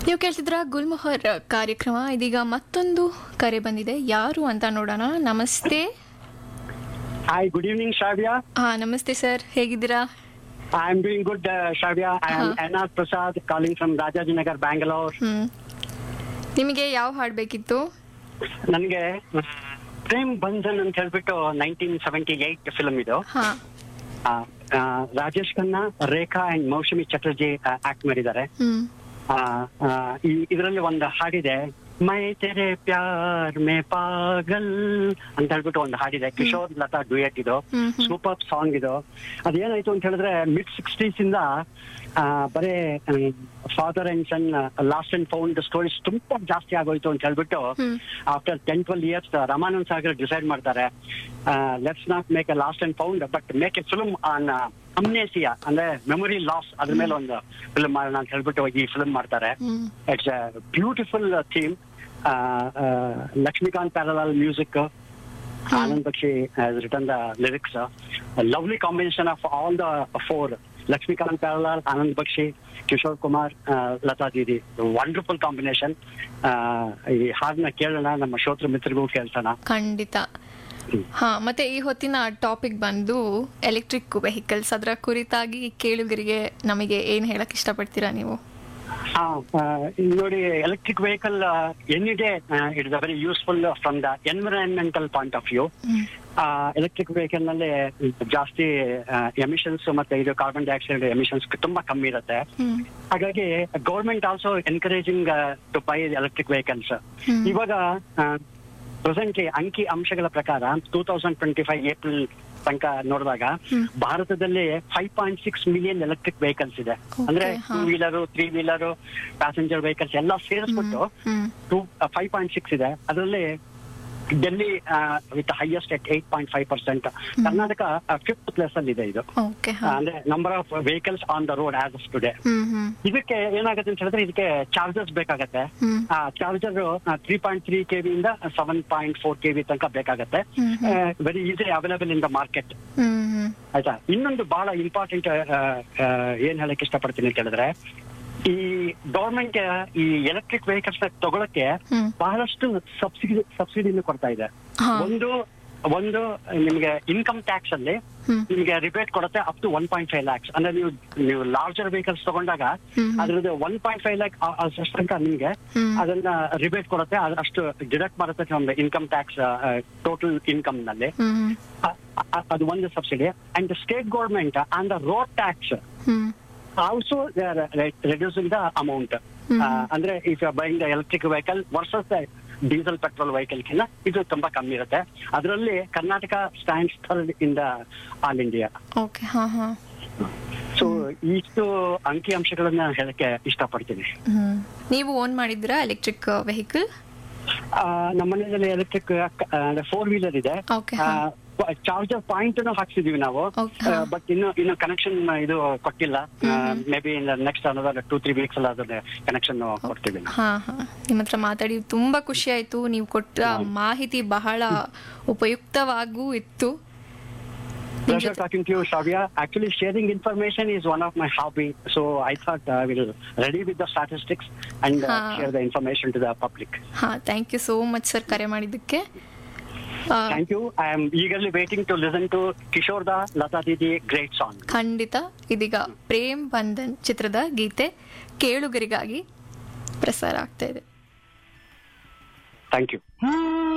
ನೀವು ಕೇಳ್ತಿದ್ರ ಗುಲ್ಮೊಹರ್ ಕಾರ್ಯಕ್ರಮ ಇದೀಗ ಮತ್ತೊಂದು ಕರೆ ಬಂದಿದೆ ಯಾರು ಅಂತ ನೋಡೋಣ ನಮಸ್ತೆ Hi, good evening, Shavya. ಹಾ ನಮಸ್ತೆ ಸರ್ ಹೇಗಿದ್ದೀರಾ I'm doing good, uh, Shavya. I am Uh-huh. Anand Prasad calling from Rajajinagar, Bangalore. ಹ್ಮ್ ನಿಮಗೆ ಯಾವ ಹಾಡು ಬೇಕಿತ್ತು ನನಗೆ ಪ್ರೇಮ್ ಬಂಧನ್ ಅಂತ ಹೇಳ್ಬಿಟ್ಟು ನೈನ್ಟೀನ್ ಸೆವೆಂಟಿ ಏಟ್ ಫಿಲ್ಮ್ ಇದು ಹಾ ಆ, ಆ, ರಾಜೇಶ್ ಖನ್ನಾ ರೇಖಾ ಅಂಡ್ ಮೌಸಮಿ ಚಟರ್ಜಿ ಆಕ್ಟ್ ಮಾಡಿದ್ದಾರೆ ಹ್ಮ್ ಆ, ಆ, ಈ- ಇದರಲ್ಲಿ ಒಂದು ಹಾಡಿದೆ ಮೈ ತೆರೆ ಪ್ಯಾರ್ ಮೇ ಪಾಗಲ್ ಅಂತ ಹೇಳ್ಬಿಟ್ಟು ಒಂದು ಹಾಡಿದೆ ಕಿಶೋರ್ ಲತಾ ಡುಯೆಟ್ ಇದು ಹ್ಮ್, ಹ್ಮ್. ಸೂಪರ್ ಸಾಂಗ್ ಇದು ಅದೇನಾಯ್ತು ಅಂತ ಹೇಳಿದ್ರೆ ಮಿಡ್ ಸಿಕ್ಸ್ಟೀಸ್ ಇಂದ ಆ, ಬರೇ father and son lost and found stories ತುಂಬಾ ಜಾಸ್ತಿ ಆಗೋಯ್ತು ಅಂತ ಹೇಳ್ಬಿಟ್ಟು hmm. After ten twelve years Ramanand Sagar decide ಮಾಡ್ತಾರೆ let's not make a lost and found but make a film on amnesia ಅಂದ್ರೆ ಮೆಮೊರಿ ಲಾಸ್ ಅದ್ರ ಮೇಲೆ ಒಂದು ಫಿಲ್ಮ್ ಮಾಡೋಣ ಅಂತ ಹೇಳ್ಬಿಟ್ಟು ಈ ಫಿಲ್ಮ್ ಮಾಡ್ತಾರೆ hmm it's a beautiful theme Laxmikant Pyarelal music Anand Bakshi written the lyrics lovely combination of all the four Laxmikant Pyarelal Anand Bakshi Kishore Kumar ಆ, ಲತಾ ದೀದಿ ವಂಡರ್ಫುಲ್ ಕಾಂಬಿನೇಷನ್ ಈ ಹಾಡನ್ನ ಕೇಳೋಣ ನಮ್ಮ ಶ್ರೋತೃ ಮಿತ್ರರಿಗೂ ಕೇಳ್ಸೋಣ ಖಂಡಿತ ಹಾ ಮತ್ತೆ ಈ ಹೊತ್ತಿನ ಟಾಪಿಕ್ ಬಂದು ಎಲೆಕ್ಟ್ರಿಕ್ ವೆಹಿಕಲ್ಸ್ ಅದರ ಕುರಿತಾಗಿ ಕೇಳುಗರಿಗೆ ನಮಗೆ ಏನ್ ಹೇಳಕ್ ಇಷ್ಟಪಡ್ತೀರಾ ನೀವು ಹಾ ಆ, ಇಲ್ಲಿ ನೋಡಿ electric vehicle any day it is a very useful from the environmental point of view hmm. Electric vehicle ನಲ್ಲಿ ಜಾಸ್ತಿ ಎಮಿಷನ್ಸ್ ಮತ್ತೆ ಇದು ಕಾರ್ಬನ್ ಡೈಆಕ್ಸೈಡ್ ಎಮಿಷನ್ಸ್ ತುಂಬಾ ಕಮ್ಮಿ ಇರುತ್ತೆ ಹ್ಮ್ ಹಾಗಾಗಿ government also encouraging to buy electric vehicles hmm. ಇವಾಗ presently ಅಂಕಿ ಅಂಶಗಳ ಪ್ರಕಾರ two thousand twenty five April ತನಕ ನೋಡಿದಾಗ ಹ್ಮ್. ಭಾರತದಲ್ಲಿ five point six million electric vehicles ಇದೆ Okay, ಅಂದ್ರೆ ಹಾ. Two wheeler three wheeler passenger vehicles ಎಲ್ಲ ಸೇರಿಸ್ಬಿಟ್ಟು hmm two five point six ಇದೆ ಅದರಲ್ಲಿ Delhi with highest at eight point five percent Karnataka fifth place ಅಲ್ಲಿ ಇದೆ ಇದು ಓಕೆ ಆ, ಅಂದ್ರೆ number of vehicles on the road as today hmm hmm ಇದಕ್ಕೆ ಏನಾಗುತ್ತೆ ಅಂತ ಹೇಳಿದ್ರೆ ಇದಕ್ಕೆ ಚಾರ್ಜಸ್ ಬೇಕಾಗತ್ತೆ ಹ್ಮ್. ಆ charger three point three K ಇಂದ seven point four K V ತನಕ ಬೇಕಾಗತ್ತೆ hmm, very easy available in the market hmm hmm ಆಯ್ತಾ ಇನ್ನೊಂದು ಬಹಳ ಇಂಪಾರ್ಟೆಂಟ್ ಏನ್ ಹೇಳಕ್ ಇಷ್ಟಪಡ್ತೀನಿ ಅಂತ ಹೇಳಿದ್ರೆ ಈ ಗೌರ್ಮೆಂಟ್ ಈ ಎಲೆಕ್ಟ್ರಿಕ್ ವೆಹಿಕಲ್ಸ್ ನ ತಗೊಳಕ್ಕೆ ಹ್ಮ್. ಬಹಳಷ್ಟು ಸಬ್ಸಿಡಿ ಸಬ್ಸಿಡಿನ ಕೊಡ್ತಾ ಇದೆ ಹಾ. ಒಂದು ಒಂದು ನಿಮ್ಗೆ ಇನ್ಕಮ್ ಟ್ಯಾಕ್ಸ್ ಅಲ್ಲಿ ಹ್ಮ್. ನಿಮ್ಗೆ ರಿಬೇಟ್ ಕೊಡುತ್ತೆ up to one point five lakhs ಅಂದ್ರೆ ನೀವು ನೀವು ಲಾರ್ಜರ್ ವೆಹಿಕಲ್ಸ್ ತಗೊಂಡಾಗ ಹ್ಮ್. ಅದ್ರದ್ದು ಒನ್ ಪಾಯಿಂಟ್ ಫೈವ್ ಲ್ಯಾಕ್ ಅಷ್ಟು ತನಕ ನಿಮ್ಗೆ ಹ್ಮ್. ಅದನ್ನ ರಿಬೇಟ್ ಕೊಡುತ್ತೆ ಅದ್- ಅಷ್ಟು ಡಿಡಕ್ಟ್ ಮಾಡುತ್ತೆ ಒಂದು ಇನ್ಕಮ್ ಟ್ಯಾಕ್ಸ್ ಟೋಟಲ್ ಇನ್ಕಮ್ ನಲ್ಲಿ ಹ್ಮ್ ಅ- ಅ- ಅದು ಒಂದು subsidy and state government on the road tax hmm also reducing the amount ಅಂದ್ರೆ if you buying the electric vehicle versus diesel petrol vehicle ಕಿನ್ನ ಇದು ತುಂಬಾ ಕಮ್ಮಿ ಇರುತ್ತೆ ಅದರಲ್ಲಿ Karnataka stands third in the all India okay ಹಾ ಹಾ ಸೊ ಇಷ್ಟು ಅಂಕಿ ಅಂಶಗಳನ್ನ ಹೇಳಕ್ಕೆ ಇಷ್ಟಪಡ್ತೀನಿ ಹ್ಮ್ ನೀವು ಓನ್ ಮಾಡಿದ್ರಾ ಎಲೆಕ್ಟ್ರಿಕ್ ವೆಹಿಕಲ್ ಆ, ನಮ್ಮ ಮನೆಯಲ್ಲಿ ಎಲೆಕ್ಟ್ರಿಕ್ ಫೋರ್ ವೀಲರ್ ಇದೆ Okay, ಹಾ. ಚಾರ್ಜರ್ ಪಾಯಿಂಟ್ ಹಾಕ್ಸಿದೀವಿ ನಾವು Okay, ಹಾ. ಬಟ್ ಇನ್ನು ಇನ್ನು ಕನೆಕ್ಷನ್ ಇದು ಕೊಟ್ಟಿಲ್ಲ ಮೇ ಬಿ ಇನ್ ನೆಕ್ಸ್ಟ್ ಅನ್ನೋದ್ರ ಟೂ ತ್ರೀ ವೀಕ್ಸ್ ಅಲ್ಲ ಅದನ್ನ ಕನೆಕ್ಷನ್ ಕೊಡ್ತೀವಿ ನಾವು. ಹಾ ಹಾ ನಿಮ್ಮ ಹತ್ರ ಮಾತಾಡಿ ತುಂಬಾ ಖುಷಿ ಆಯ್ತು ನೀವು ಕೊಟ್ಟ ಮಾಹಿತಿ ಬಹಳ ಉಪಯುಕ್ತವಾಗೂ ಇತ್ತು ನಿಮ್ Pleasure ಜೊತೆ- talking to you, Shavya. Actually, sharing information is one of my hobby. So I thought I will ready with the statistics and uh, ಹಾ. share the information to the public. ಹಾ thank you so much sir ಕರೆ ಮಾಡಿದ್ದಕ್ಕೆ ಆ, Thank you. I am eagerly waiting to listen to Kishore Da Lata Didi great song. ಖಂಡಿತ ಇದೀಗ ಪ್ರೇಮ್ ಬಂಧನ್ ಚಿತ್ರದ ಗೀತೆ ಕೇಳುಗರಿಗಾಗಿ ಪ್ರಸಾರ ಆಗ್ತಾ ಇದೆ Thank you.